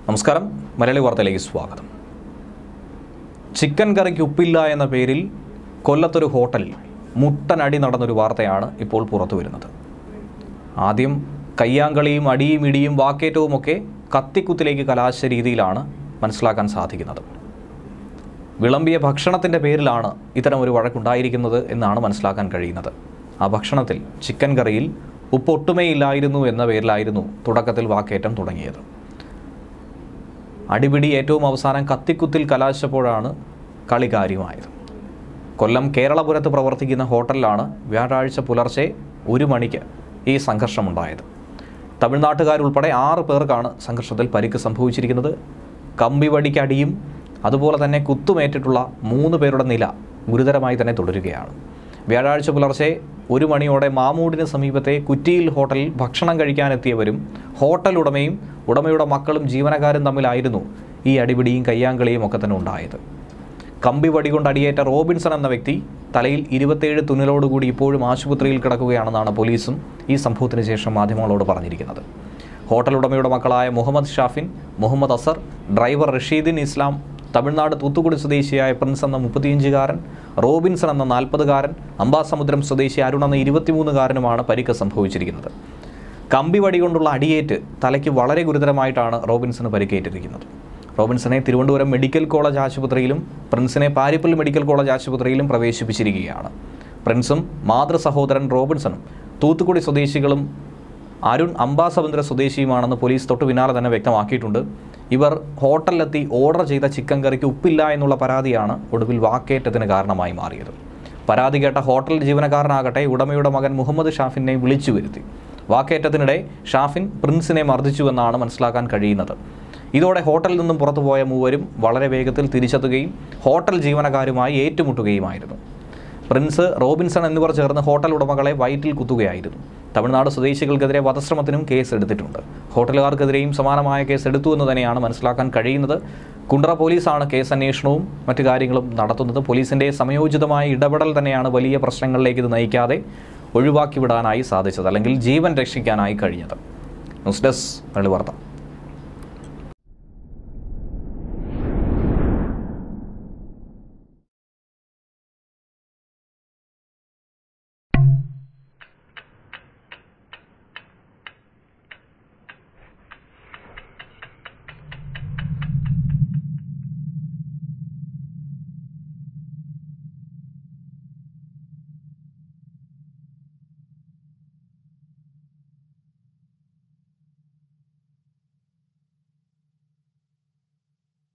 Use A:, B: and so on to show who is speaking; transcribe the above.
A: നമസ്കാരം മലയാളി വാർത്തയിലേക്ക് സ്വാഗതം ചിക്കൻ കറിക്ക് ഉപ്പില്ല എന്ന പേരിൽ കൊല്ലത്തൊരു ഹോട്ടലിൽ മുട്ടനടി നടന്നൊരു വാർത്തയാണ് ഇപ്പോൾ പുറത്തു വരുന്നത് ആദ്യം കയ്യാങ്കളിയും അടിയും ഇടിയും വാക്കേറ്റവുമൊക്കെ കത്തിക്കുത്തിലേക്ക് കലാശ രീതിയിലാണ് മനസ്സിലാക്കാൻ സാധിക്കുന്നത് വിളമ്പിയ ഭക്ഷണത്തിൻ്റെ പേരിലാണ് ഇത്തരം ഒരു വഴക്കുണ്ടായിരിക്കുന്നത് എന്നാണ് മനസ്സിലാക്കാൻ കഴിയുന്നത് ആ ഭക്ഷണത്തിൽ ചിക്കൻ കറിയിൽ ഉപ്പൊട്ടുമേയില്ലായിരുന്നു എന്ന പേരിലായിരുന്നു തുടക്കത്തിൽ വാക്കേറ്റം തുടങ്ങിയത് അടിപിടി ഏറ്റവും അവസാനം കത്തിക്കുത്തിൽ കലാശപ്പോഴാണ് കളി കാര്യമായത് കൊല്ലം കേരളപുരത്ത് പ്രവർത്തിക്കുന്ന ഹോട്ടലിലാണ് വ്യാഴാഴ്ച പുലർച്ചെ ഒരു മണിക്ക് ഈ സംഘർഷമുണ്ടായത് തമിഴ്നാട്ടുകാരുൾപ്പെടെ ആറ് പേർക്കാണ് സംഘർഷത്തിൽ പരിക്ക് സംഭവിച്ചിരിക്കുന്നത് കമ്പിവടിക്കടിയും അതുപോലെ തന്നെ കുത്തുമേറ്റിട്ടുള്ള മൂന്ന് പേരുടെ നില ഗുരുതരമായി തന്നെ തുടരുകയാണ് വ്യാഴാഴ്ച പുലർച്ചെ ഒരു മണിയോടെ മാമൂടിന് സമീപത്തെ കുറ്റിയിൽ ഹോട്ടലിൽ ഭക്ഷണം കഴിക്കാനെത്തിയവരും ഹോട്ടൽ ഉടമയും ഉടമയുടെ മക്കളും ജീവനക്കാരും തമ്മിലായിരുന്നു ഈ അടിപിടിയും കയ്യാങ്കളിയും ഒക്കെ തന്നെ ഉണ്ടായത് കമ്പി വടി കൊണ്ട് അടിയേറ്റ റോബിൻസൺ എന്ന വ്യക്തി തലയിൽ ഇരുപത്തേഴ് തുന്നലോടുകൂടി ഇപ്പോഴും ആശുപത്രിയിൽ കിടക്കുകയാണെന്നാണ് പോലീസും ഈ സംഭവത്തിന് ശേഷം മാധ്യമങ്ങളോട് പറഞ്ഞിരിക്കുന്നത് ഹോട്ടൽ ഉടമയുടെ മക്കളായ മുഹമ്മദ് ഷാഫിൻ മുഹമ്മദ് അസർ ഡ്രൈവർ റഷീദിൻ ഇസ്ലാം തമിഴ്നാട് തൂത്തുക്കുടി സ്വദേശിയായ പ്രിൻസ് എന്ന മുപ്പത്തിയഞ്ചുകാരൻ റോബിൻസൺ എന്ന നാൽപ്പതുകാരൻ അമ്പാസമുദ്രം സ്വദേശി അരുൺ എന്ന ഇരുപത്തിമൂന്നുകാരനുമാണ് പരിക്ക് സംഭവിച്ചിരിക്കുന്നത് കമ്പി വടി കൊണ്ടുള്ള അടിയേറ്റ് തലയ്ക്ക് വളരെ ഗുരുതരമായിട്ടാണ് റോബിൻസന് പരിക്കേറ്റിരിക്കുന്നത് റോബിൻസനെ തിരുവനന്തപുരം മെഡിക്കൽ കോളേജ് ആശുപത്രിയിലും പ്രിൻസിനെ പാരിപ്പള്ളി മെഡിക്കൽ കോളേജ് ആശുപത്രിയിലും പ്രവേശിപ്പിച്ചിരിക്കുകയാണ് പ്രിൻസും മാതൃ സഹോദരൻ റോബിൻസണും തൂത്തുക്കുടി സ്വദേശികളും അരുൺ അംബാസമുദ്ര സ്വദേശിയുമാണെന്ന് പോലീസ് തൊട്ടു പിന്നാലെ തന്നെ വ്യക്തമാക്കിയിട്ടുണ്ട് ഇവർ ഹോട്ടലിലെത്തി ഓർഡർ ചെയ്ത ചിക്കൻ കറിക്ക് ഉപ്പില്ല എന്നുള്ള പരാതിയാണ് ഒടുവിൽ വാക്കേറ്റത്തിന് കാരണമായി മാറിയത് പരാതി കേട്ട ഹോട്ടൽ ജീവനക്കാരനാകട്ടെ ഉടമയുടെ മകൻ മുഹമ്മദ് ഷാഫിനെ വിളിച്ചു വരുത്തി വാക്കേറ്റത്തിനിടെ ഷാഫിൻ പ്രിൻസിനെ മർദ്ദിച്ചുവെന്നാണ് മനസ്സിലാക്കാൻ കഴിയുന്നത് ഇതോടെ ഹോട്ടലിൽ നിന്നും പുറത്തുപോയ മൂവരും വളരെ വേഗത്തിൽ തിരിച്ചെത്തുകയും ഹോട്ടൽ ജീവനക്കാരുമായി ഏറ്റുമുട്ടുകയുമായിരുന്നു പ്രിൻസ് റോബിൻസൺ എന്നിവർ ചേർന്ന് ഹോട്ടൽ ഉടമകളെ വയറ്റിൽ കുത്തുകയായിരുന്നു തമിഴ്നാട് സ്വദേശികൾക്കെതിരെ വധശ്രമത്തിനും കേസ് എടുത്തിട്ടുണ്ട് ഹോട്ടലുകാർക്കെതിരെയും സമാനമായ കേസ് എടുത്തു എന്ന് തന്നെയാണ് മനസ്സിലാക്കാൻ കഴിയുന്നത് കുണ്ട്ര പോലീസാണ് കേസ് അന്വേഷണവും മറ്റു കാര്യങ്ങളും നടത്തുന്നത് പോലീസിൻ്റെ സമയോചിതമായ ഇടപെടൽ തന്നെയാണ് വലിയ പ്രശ്നങ്ങളിലേക്ക് ഇത് നയിക്കാതെ ഒഴിവാക്കി വിടാനായി സാധിച്ചത് അല്ലെങ്കിൽ ജീവൻ രക്ഷിക്കാനായി കഴിഞ്ഞത് ന്യൂസ് ഡെസ്ക് മലയാളി വാർത്ത